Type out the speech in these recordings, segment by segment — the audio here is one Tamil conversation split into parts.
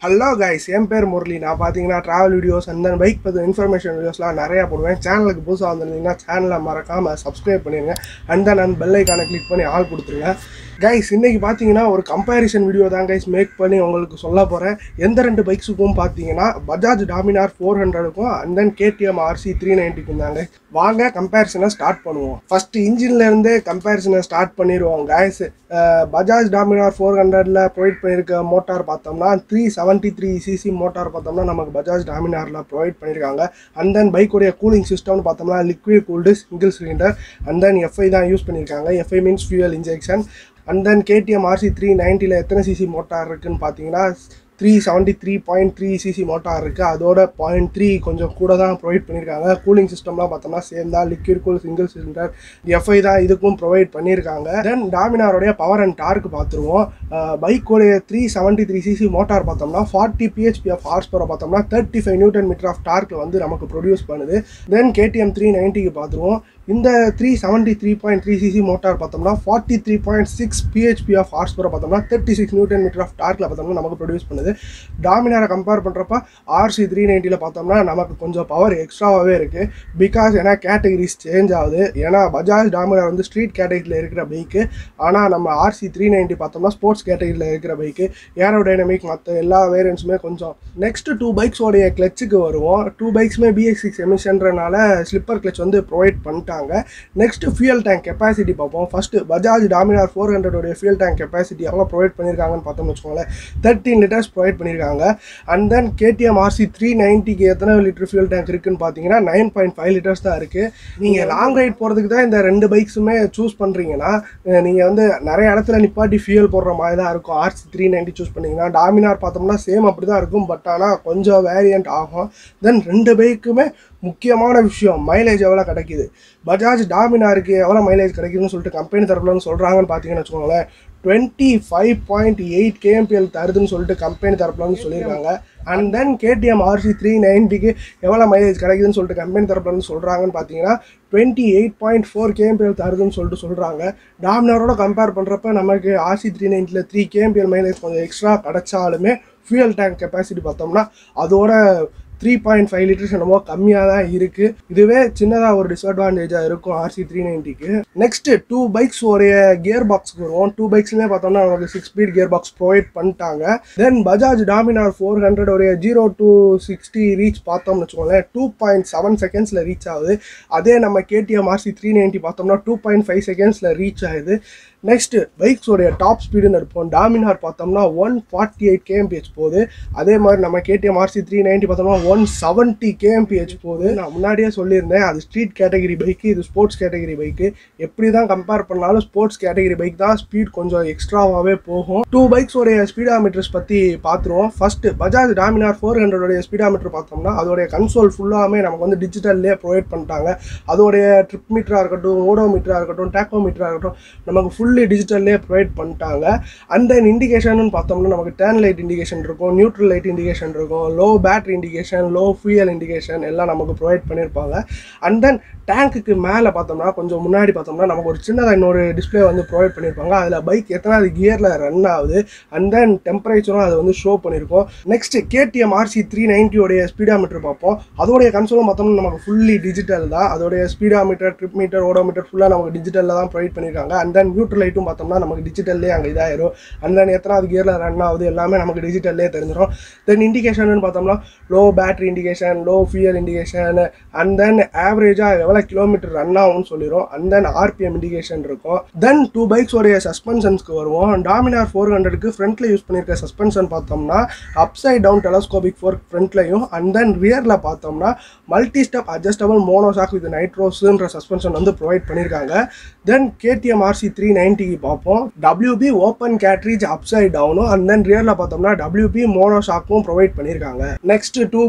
ஹலோ கைஸ் என் பேர் முரளி நான் பார்த்தீங்கன்னா ட்ராவல் வீடியோஸ் அந்த பைக் பற்றி இன்ஃபர்மேஷன் வீடியோஸ்லாம் நிறையா போடுவேன் சேனலுக்கு புதுசாக வந்திருந்தீங்கன்னா சேனலை மறக்காமல் சப்ஸ்கிரைப் பண்ணிடுங்க அண்ட் தென் அந்த பெல் ஐக்கானை கிளிக் பண்ணி ஆள் கொடுத்துருங்க கைஸ் இன்னைக்கு பார்த்தீங்கன்னா ஒரு கம்பேரிசன் வீடியோ தான் கைஸ் மேக் பண்ணி உங்களுக்கு சொல்ல போகிறேன் எந்த ரெண்டு பைக்ஸுக்கும் பார்த்தீங்கன்னா பஜாஜ் டாமினார் ஃபோர் ஹண்ட்ரடுக்கும் and then KTM RC three நைன்ட்டிக்கும் தாங்க வாங்க கம்பேரிசனை ஸ்டார்ட் பண்ணுவோம் ஃபர்ஸ்ட் இன்ஜின்லேருந்தே கம்பேரிசனை ஸ்டார்ட் பண்ணிடுவோம் கைஸ் பஜாஜ் டாமினார் ஃபோர் ஹண்ட்ரடில் ப்ரொவைட் பண்ணியிருக்க மோட்டார் பார்த்தோம்னா three seventy three CC motor பார்த்தோம்னா நமக்கு பஜாஜ் டாமினாரில் ப்ரொவைட் பண்ணியிருக்காங்க அண்ட் தென் பைக்குடைய கூலிங் சிஸ்டம்னு பார்த்தோம்னா liquid cooled single cylinder and then FI தான் யூஸ் பண்ணியிருக்காங்க FI means fuel injection and then KTM RC three நைன்ட்டியில் எத்தனை சிசி மோட்டார் இருக்குன்னு பார்த்தீங்கன்னா three seventy three point three CC motor இருக்குது அதோட பாயிண்ட் த்ரீ கொஞ்சம் கூட தான் ப்ரொவைட் பண்ணியிருக்காங்க கூலிங் சிஸ்டம்லாம் பார்த்தோம்னா சேம் தான் liquid cool single cylinder FI தான் இதுக்கும் ப்ரொவைட் பண்ணியிருக்காங்க தென் டாமினாரோடைய பவர் அண்ட் டார்க் பார்த்துருவோம் பைக்கோடைய three seventy three CC motor பார்த்தோம்னா forty BHP of horse power பார்த்தோம்னா thirty five newton metre of torque வந்து நமக்கு ப்ரொடியூஸ் பண்ணுது தென் கேடிஎம் த்ரீ நைன்ட்டிக்கு பார்த்துருவோம் இந்த three seventy three point three CC motor பார்த்தோம்னா forty three point six BHP of horse power பார்த்தோம்னா thirty six newton metre of டார்க்கில் பார்த்தோம்னா நமக்கு ப்ரொடியூஸ் பண்ணுது டாமினாரை கம்பேர் பண்ணுறப்ப ஆர்சி த்ரீ நைன்ட்டியில் பார்த்தோம்னா நமக்கு கொஞ்சம் பவர் எக்ஸ்ட்ராவாகவே இருக்குது பிகாஸ் ஏன்னா கேட்டகரிஸ் சேஞ்ச் ஆகுது ஏன்னா பஜாஜ் டாமினார் வந்து ஸ்ட்ரீட் கேட்டகரியில் இருக்கிற பைக்கு ஆனால் நம்ம ஆர்சி த்ரீ நைன்ட்டி பார்த்தோம்னா ஸ்போர்ட்ஸ் கேட்டகரியில் இருக்கிற பைக்கு ஏரோடைனமிக் மற்ற எல்லா வேரியன்ஸுமே கொஞ்சம் நெக்ஸ்ட் டூ பைக்ஸோடைய கிளச்சுக்கு வருவோம் டூ பைக்ஸுமே பிஎக்ஸ் சிக்ஸ் எமிஷன்றனால ஸ்லிப்பர் கிளச் வந்து ப்ரொவைட் பண்ணிட்டாங்க நெக்ஸ்ட் ஃபியூயல் டேங்க் கெப்பாசிட்டி பார்ப்போம் ஃபர்ஸ்ட் பஜாஜ் டாமினார் ஃபோர் ஹண்ட்ரடோடைய ஃபியூயல் டேங்க் கெப்பாசிட்டி எவ்வளோ ப்ரொவைட் பண்ணியிருக்காங்கன்னு பார்த்தோம்னு வச்சுக்கோங்களேன் தேர்ட்டின் லிட்டர்ஸ் ப்ரொவைட் பண்ணியிருக்காங்க and then KTM RC three நைன்ட்டிக்கு எத்தனை லிட்டர் ஃபியூல் டேங்க் இருக்குன்னு பார்த்தீங்கன்னா நைன் பாயிண்ட் ஃபைவ் லிட்டர்ஸ் தான் இருக்குது நீங்கள் லாங் ரைட் போகிறதுக்கு தான் இந்த ரெண்டு பைக்ஸுமே சூஸ் பண்ணுறீங்கன்னா நீங்கள் வந்து நிறைய இடத்துல நிப்பாட்டி ஃபியூல் போடுற மாதிரி தான் இருக்கும் ஆர்சி த்ரீ நைன்ட்டி சூஸ் பண்ணிங்கன்னா டாமினார் பார்த்தோம்னா சேம் அப்படி தான் இருக்கும் பட் ஆனால் கொஞ்சம் வேரியண்ட் ஆகும் தென் ரெண்டு பைக்குமே முக்கியமான விஷயம் மைலேஜ் எவ்வளோ கிடைக்குது பஜாஜ் டாமினாருக்கு எவ்வளோ மைலேஜ் கிடைக்குதுன்னு சொல்லிட்டு கம்பெனி தரப்புலன்னு சொல்கிறாங்கன்னு பார்த்தீங்கன்னு வச்சுக்கோங்களேன் twenty five point eight KMPL தருதுன்னு சொல்லிட்டு கம்பெனி தரப்புலன்னு சொல்லியிருக்காங்க and then KTM RC three நைன்ட்டிக்கு எவ்வளோ மைலேஜ் கிடைக்குதுன்னு சொல்லிட்டு கம்பெனி தரப்புலன்னு சொல்கிறாங்கன்னு பார்த்தீங்கன்னா twenty eight point four KMPL தருதுன்னு சொல்லிட்டு சொல்கிறாங்க டாமினாரோட கம்பேர் பண்ணுறப்ப நமக்கு ஆர்சி த்ரீ நைன்ட்டியில் த்ரீ கேஎம்பிஎல் மைலேஜ் கொஞ்சம் எக்ஸ்ட்ரா கிடைச்சாலுமே ஃபியூயல் டேங்க் கெப்பாசிட்டி பார்த்தோம்னா அதோட த்ரீ பாயிண்ட் ஃபைவ் லிட்டர்ஸ் என்னமோ கம்மியாக தான் இருக்குது இதுவே சின்னதாக ஒரு டிஸ்அட்வான்டேஜாக இருக்கும் ஆர்சி த்ரீ நைன்ட்டிக்கு நெக்ஸ்ட் டூ பைக்ஸ் உடைய கியர் பாக்ஸ்க்கு வருவோம் டூ பைக்ஸ்லேயே பார்த்தோம்னா நமக்கு six speed gear box provide பண்ணிட்டாங்க then Bajaj Dominar four hundred உடைய ஜீரோ டூ சிக்ஸ்டி ரீச் பார்த்தோம்னு வச்சுக்கோங்களேன் டூ பாயிண்ட் செவன் செகண்ட்ஸில் ரீச் ஆகுது அதே நம்ம கேடிஎம் ஆர்சி த்ரீ நைன்ட்டி பார்த்தோம்னா டூ பாயிண்ட் ஃபைவ் செகண்ட்ஸில் ரீச் ஆகுது நெக்ஸ்ட் பைக்ஸோடைய டாப் ஸ்பீடுன்னு எடுப்போம் டாமினார் பார்த்தோம்னா ஒன் ஃபார்ட்டி எயிட் கேஎம்பிஹெச் போகுது அதே மாதிரி நம்ம கேடிஎம் ஆர்சி த்ரீ நைன்ட்டி பார்த்தோம்னா ஒன் செவன்ட்டி கேஎம்பிஹெச் போகுது நான் முன்னாடியே சொல்லியிருந்தேன் அது ஸ்ட்ரீட் கேட்டகரி பைக்கு இது ஸ்போர்ட்ஸ் கேட்டகரி பைக்கு எப்படி தான் கம்பேர் பண்ணாலும் ஸ்போர்ட்ஸ் கேட்டகரி பைக் தான் ஸ்பீட் கொஞ்சம் எக்ஸ்ட்ராவாகவே போகும் டூ பைக்ஸோடைய ஸ்பீடாமீட்டர்ஸ் பற்றி பார்த்துருவோம் ஃபர்ஸ்ட் பஜாஜ் டாமினார் ஃபோர் ஹண்ட்ரடோடைய ஸ்பீடாமீட்டர் பார்த்தோம்னா அதோடைய கன்சோல் ஃபுல்லாமே நமக்கு வந்து டிஜிட்டல்லே ப்ரொவைட் பண்ணிட்டாங்க அதோடைய ட்ரிப் மீட்டராக இருக்கட்டும் ஓடோ மீட்டராக இருக்கட்டும் டேக்கோ மீட்டராக இருக்கட்டும் நமக்கு ஃபுல்லி டிஜிட்டல்லே ப்ரொவைட் பண்ணிட்டாங்க அண்ட் தென் இண்டிகேஷன் பார்த்தோம்னா நமக்கு டேர்ன் லைட் இண்டிகேஷன் இருக்கும் நியூட்ரல் லைட் இண்டிகேஷன் இருக்கும் low battery indication low fuel indication எல்லாம் நமக்கு ப்ரொவைட் பண்ணியிருப்பாங்க அண்ட் தென் டேங்க்குக்கு மேலே பார்த்தோம்னா கொஞ்சம் முன்னாடி பார்த்தோம்னா நமக்கு ஒரு சின்னதாக இன்னொரு டிஸ்பிளே வந்து ப்ரொவைட் பண்ணியிருப்பாங்க அதில் பைக் எத்தனாவது கியரில் ரன் ஆகுது அண்ட் தென் டெம்பரேச்சரும் அதை வந்து ஷோ பண்ணியிருக்கோம் நெக்ஸ்ட் கேடிஎம் ஆர்சி த்ரீ நைன்ட்டியோடைய ஸ்பீடாமீட்டர் பார்ப்போம் அதோடைய கன்சோலும் பார்த்தோம்னா நமக்கு ஃபுல்லி டிஜிட்டல் தான் அதோடைய ஸ்பீடாமீட்டர் ட்ரிப் மீட்டர் ஓடோமீட்டர் ஃபுல்லாக நமக்கு டிஜிட்டலில் தான் ப்ரொவைட் பண்ணியிருக்காங்க அண்ட் தென் நியூட்ரல் லைட்டும் பார்த்தோம்னா நமக்கு டிஜிட்டல்லே அங்கே இதாயிரும் அண்ட் தென் எத்தனாவது கியரில் ரன் ஆகுது எல்லாமே நமக்கு டிஜிட்டல்லே தெரிஞ்சிடும் தென் இண்டிகேஷன் பார்த்தோம்னா low battery indication low fuel indication and then ஆவரேஜாக எவ்வளோ கிலோமீட்டர் ரன் ஆகும்னு சொல்லிடும் அண்ட் தென் ஆர்பிஎம் இண்டிகேஷன் இருக்கும் தென் டூ பைக்ஸோடைய சஸ்பென்ஷன்ஸ்க்கு வருவோம் டாமினார் ஃபோர் ஹண்ட்ரடுக்கு ஃப்ரண்ட்டில் யூஸ் பண்ணியிருக்க சஸ்பென்ஷன் பார்த்தோம்னா அப்சைட் டவுன் டெலஸ்கோபிக் ஃபோர் ஃப்ரண்ட்லையும் அண்ட் தென் ரியரில் பார்த்தோம்னா multi step adjustable monoshock with நைட்ரோஸ்ன்ற சஸ்பென்ஷன் வந்து ப்ரொவைட் பண்ணியிருக்காங்க தென் கேடிஎம் ஆர்சி த்ரீ நைன்ட்டிக்கு பார்ப்போம் டபிள்யூபி ஓப்பன் கேட்ரேஜ் அப்சைட் டவுனும் அண்ட் தென் ரியரில் பார்த்தோம்னா டபிள்யூபி மோனோசாக்கும் ப்ரொவைட் பண்ணியிருக்காங்க நெக்ஸ்ட் டூ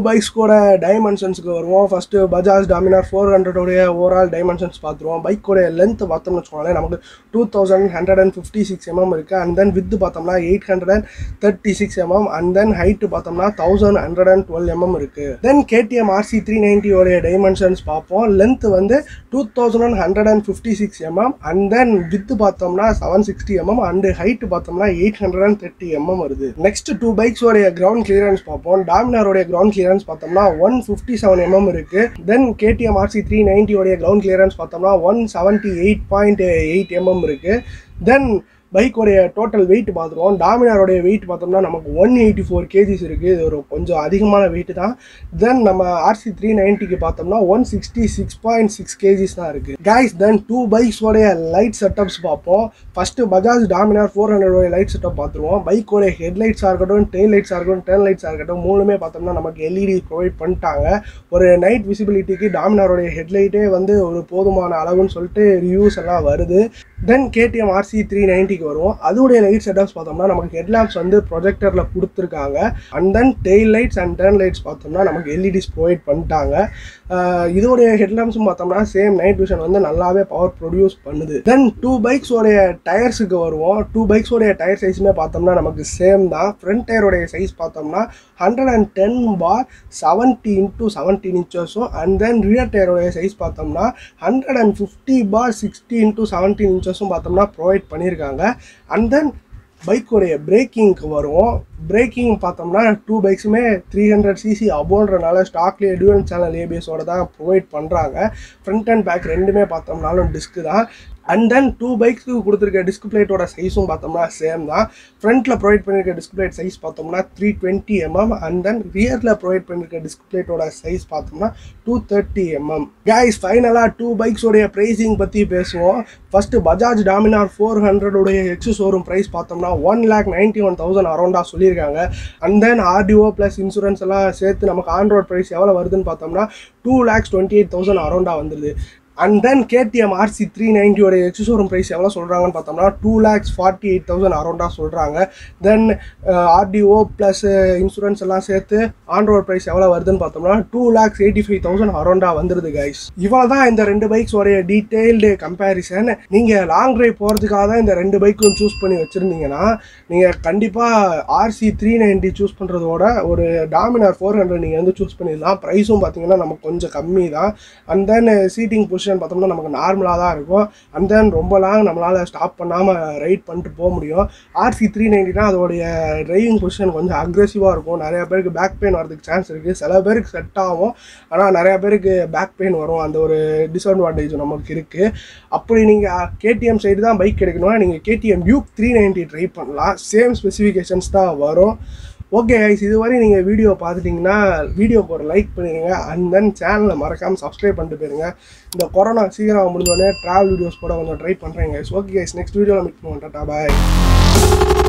பைக்ஸ் கூட டைமென்ஷன்ஸ்க்கு வருவோம் ஃபஸ்ட்டு பஜாஜ் டாமினார் ஃபோர் ஹண்ட்ரடோடைய ஓவரால் டைமென்ஷன்ஸ் பார்த்துருவோம் பைக்கோடைய லென்த் பார்த்தோம்னு வச்சுக்கோங்களேன் நமக்கு two thousand hundred and fifty six mm இருக்குது அண்ட் தென் வித் பார்த்தோம்னா eight hundred and thirty six mm and then height பார்த்தோம்னா thousand hundred and twelve mm இருக்குது தென் கேடிஎம் ஆர்சி த்ரீ நைன்ட்டியோடைய டைமென்ஷன்ஸ் பார்ப்போம் லென்த் வந்து two thousand hundred and fifty six mm and then width பார்த்தோம்னா seven sixty mm and height பார்த்தோம்னா eight hundred and thirty mm வருது நெக்ஸ்ட் டூ பைக்ஸோடைய கிரவுண்ட் கிளியரன்ஸ் பார்ப்போம் டாமினாரோடைய கிரவுண்ட் கிளியரன்ஸ் பார்த்தோம்னா ஒன் ஃபிஃப்டி செவன் எம்எம் இருக்கு then KTM RC three நைன்ட்டியோடைய ground clearance பார்த்தோம்னா one seventy eight point eight mm இருக்கு தென் பைக்கோடைய டோட்டல் வெயிட் பார்த்துருவோம் டாமினாரோடைய வெயிட் பார்த்தோம்னா நமக்கு ஒன் எயிட்டி ஃபோர் கேஜிஸ் இருக்குது இது ஒரு கொஞ்சம் அதிகமான வெயிட் தான் தென் நம்ம ஆர்சி த்ரீ நைன்ட்டிக்கு பார்த்தோம்னா one sixty six point six KGs தான் இருக்குது கைஸ் தென் டூ பைக்ஸோடைய லைட் செட்டப்ஸ் பார்ப்போம் ஃபஸ்ட்டு பஜாஜ் டாமினார் ஃபோர் ஹண்ட்ரடோடைய லைட் செட்டப் பார்த்துருவோம் பைக்கோடைய ஹெட்லைட்ஸாக இருக்கட்டும் டெயில் லைட்ஸாக இருக்கட்டும் டேர்ன் லைட்ஸாக இருக்கட்டும் மூணுமே பார்த்தோம்னா நமக்கு எல்இடி ப்ரொவைட் பண்ணிட்டாங்க ஒரு நைட் விசிபிலிட்டிக்கு டாமினாரோடைய ஹெட்லைட்டே வந்து ஒரு போதுமான அளவுன்னு சொல்லிட்டு ரிவ்யூஸ் எல்லாம் வருது தென் கேடிஎம் ஆர்சி த்ரீ நைன்ட்டிக்கு வருவோம் அதோடைய லைட் செட்டப்ஸ் பார்த்தோம்னா நமக்கு ஹெட்லாம்ப்ஸ் வந்து ப்ரொஜெக்டரில் கொடுத்துருக்காங்க and then tail lights and turn lights பார்த்தோம்னா நமக்கு எல்இடிஸ் ப்ரொவைட் பண்ணிட்டாங்க ஆஹ் இதோடைய ஹெட்லாம்ப்ஸும் பார்த்தோம்னா சேம் நைட் விஷன் வந்து நல்லாவே பவர் ப்ரொடியூஸ் பண்ணுது தென் டூ பைக்ஸோடைய டயர்ஸுக்கு வருவோம் டூ பைக்ஸோடைய டயர் சைஸுமே பார்த்தோம்னா நமக்கு சேம் தான் ஃப்ரண்ட் டயரோடைய சைஸ் பார்த்தோம்னா hundred and ten bar seventy into seventeen இன்ச்சஸும் அண்ட் தென் ரியர் டயரோடைய சைஸ் பார்த்தோம்னா hundred and fifty bar sixty into seventeen இன்ச்சஸும் பார்த்தோம்னா ப்ரொவைட் பண்ணியிருக்காங்க அண்ட் தென் பைக்கோடைய பிரேக்கிங்க்கு வருவோம் பிரேக்கிங் பார்த்தோம்னா டூ பைக்ஸுமே த்ரீ ஹண்ட்ரட் சிசி அபோன்றனால ஸ்டாக்லேயே டியூவல் சேனல் ஏபிஎஸோட தான் ப்ரொவைட் பண்ணுறாங்க ஃப்ரண்ட் அண்ட் பேக் ரெண்டுமே பார்த்தோம்னாலும் டிஸ்க்கு தான் அண்ட் தென் டூ பைக்ஸ்க்கு கொடுத்துருக்க டிஸ்க் பிளேட்டோட சைஸும் பார்த்தோம்னா சேம் தான் ஃப்ரண்ட்டில் ப்ரொவைட் பண்ணியிருக்க டிஸ்க் பிளேட் சைஸ் பார்த்தோம்னா three twenty mm and then ரியரில் ப்ரொவைட் பண்ணியிருக்க டிஸ்க் பிளேட்டோட சைஸ் பார்த்தோம்னா டூ தேர்ட்டி எம்எம் கைஸ் ஃபைனலாக டூ பைக்ஸோடைய ப்ரைஸிங் பற்றி பேசுவோம் ஃபஸ்ட்டு பஜாஜ் டாமினார் ஃபோர் ஹண்ட்ரடோடைய எக்ஸு ஷோரூம் ப்ரைஸ் பார்த்தோம்னா one lakh ninety one thousand அரௌண்டாக சொல்லியிருக்காங்க and then RTO plus insurance எல்லாம் சேர்த்து நமக்கு ஆன்ரோட் ப்ரைஸ் எவ்வளோ வருதுன்னு பார்த்தோம்னா two lakhs twenty eight thousand அரௌண்டாக வந்துடுது and then KTM RC three நைன்ட்டியோட எக்ஸோரூம் ப்ரைஸ் எவ்வளோ சொல்கிறாங்கன்னு பார்த்தோம்னா two lakhs forty eight thousand அரௌண்டாக சொல்கிறாங்க தென் ஆர்டிஓ ப்ளஸ் இன்சூரன்ஸ் எல்லாம் சேர்த்து ஆன்ரோட் ப்ரைஸ் எவ்வளோ வருதுன்னு பார்த்தோம்னா two lakhs eighty five thousand அரௌண்டாக வந்துடுது கைஸ் இவ்வளோ தான் இந்த ரெண்டு பைக்ஸோடைய டீட்டெயில்டு கம்பேரிசன் நீங்கள் லாங் ட்ரைவ் போகிறதுக்காக தான் இந்த ரெண்டு பைக்கும் சூஸ் பண்ணி வச்சுருந்தீங்கன்னா நீங்கள் கண்டிப்பாக ஆர்சி த்ரீ நைன்ட்டி சூஸ் பண்ணுறதோட ஒரு டாமினார் ஃபோர் ஹண்ட்ரட் நீங்கள் வந்து சூஸ் பண்ணிடலாம் ப்ரைஸும் பார்த்தீங்கன்னா நமக்கு கொஞ்சம் கம்மி தான் அண்ட் தென் சீட்டிங் பொசிஷன் பார்த்தோம்னா நமக்கு நார்மலாக தான் இருக்கும் அண்ட் தென் ரொம்ப லாங் நம்மளால் ஸ்டாப் பண்ணாமல் ரைட் பண்ணிட்டு போக முடியும் ஆர்சி த்ரீ நைன்ட்டினா அதோடைய டிரைவிங் பொசிஷன் கொஞ்சம் அக்ரெசிவாக இருக்கும் நிறைய பேருக்கு பேக் பெயின் வரதுக்கு சான்ஸ் இருக்குது சில பேருக்கு செட் ஆகும் ஆனால் நிறைய பேருக்கு பேக் பெயின் வரும் அந்த ஒரு டிஸ்அட்வான்டேஜ் நமக்கு இருக்குது அப்படி நீங்கள் கேடிஎம் சைடு தான் பைக் எடுக்கணும்னா நீங்கள் KTM Duke three ninety try பண்ணலாம் சேம் ஸ்பெசிஃபிகேஷன்ஸ் தான் வரும் ஓகே கைஸ் இதுவரை நீங்கள் வீடியோ பார்த்துட்டிங்கன்னா வீடியோக்கு ஒரு லைக் பண்ணிடுங்க அண்ட் தென் சேனலை மறக்காமல் சப்ஸ்கிரைப் பண்ணிட்டு போயிருங்க இந்த கொரோனா சீக்கிரம் முடிஞ்சோடனே ட்ராவல் வீடியோஸ் கூட கொஞ்சம் ட்ரை பண்ணுறேன் கைஸ் ஓகே கைஸ் நெக்ஸ்ட் வீடியோவில் மீட் பண்ணுவோம் டாடா பாய்